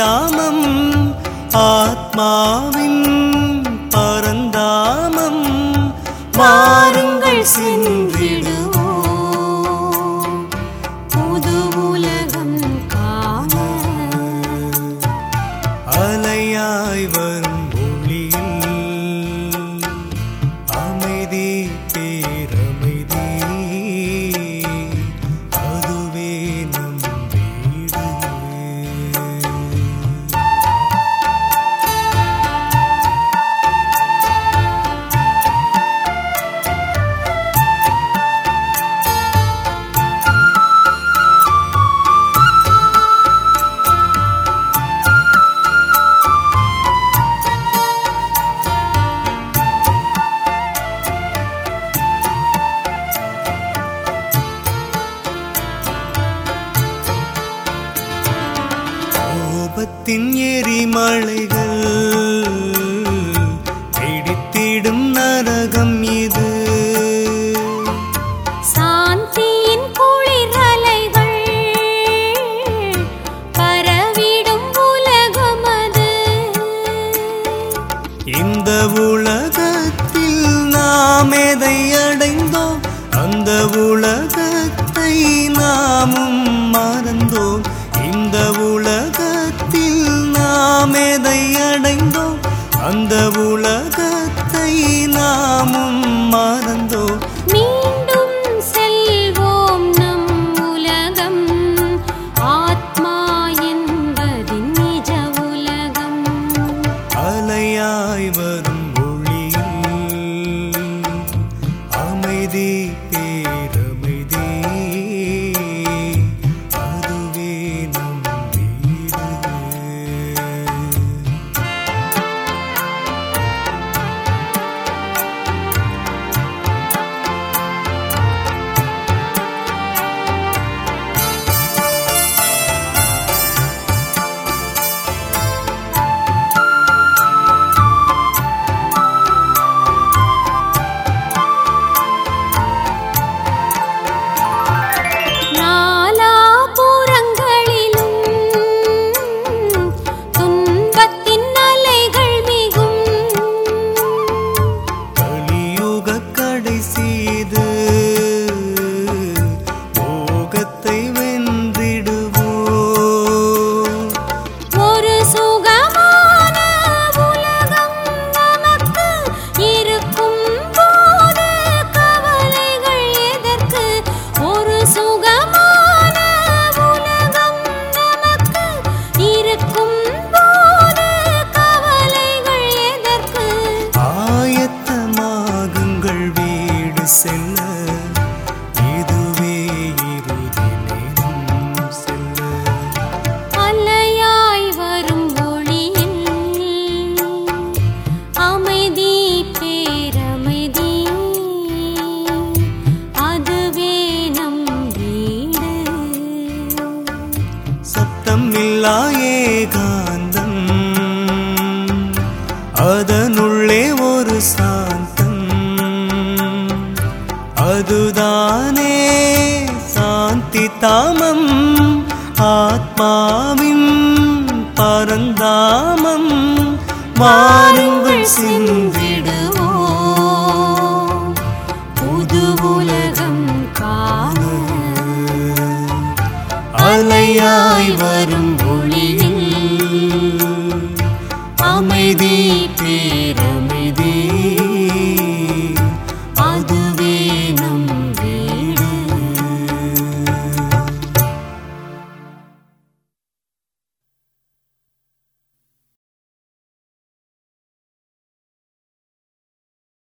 தாமம் ஆத்மாவின் பரந்தாமம் வாருங்கள் சென்றிடுவோம் புது உலகம் காண அலையாய் வரும் ஒளியில் அமைதி பேரமைதி அதுவே நம் வீடு கோபத்தின் எரிமலைகள் பிடித்திடும் நரகம் இது சாந்தியின் குளிர் அலைகள் பரவிடும் உலகம் அது இந்த உலகத்தில் நாம் எதை அடைந்தோம் அந்த உலகத்தை நாமும் மறந்தோம் இந்த உலகத்தில் நாம் எதை அடைந்தோம் அந்த உலகத்தை நாமும் மறந்தோம் மீண்டும் செல்வோம் நம் உலகம் ஆத்மா என்பதின் நிஜ உலகம் அலையாய் வரும் ஒளியில் அமைதி பேரமைதி அதுவே நம் வீடு நாலாபுறங்களிலும் துன்பத்தின் அலைகள் மிகும் கலியுக கடைசீது மோகத்தை வென்றிடுவோம் ஒரு சுகமான உலகம் நமக்கு இருக்கும் போது கவலைகள் எதற்கு ஒரு சுகமான உலகம் நமக்கு இருக்கும் போது கவலைகள் எதற்கு ஆயத்தமாகுங்கள் வீடு செல்ல இதுவே இறுதி நேரம் செல்ல அலையாய் வரும் ஒளியில் அமைதி பேரமைதி அதுவே நம் வீடு சத்தம் இல்லா ஏகாந்தம் அதனுள்ளே ஒரு சாந்தம் அதுதானே சாந்தி தாமம் ஆத்மாவின் பரந்தாமம் வாருங்கள் சென்றிடுவோம் புது உலகம் காண அலையாய் வரும் ஒளியில் அமைதி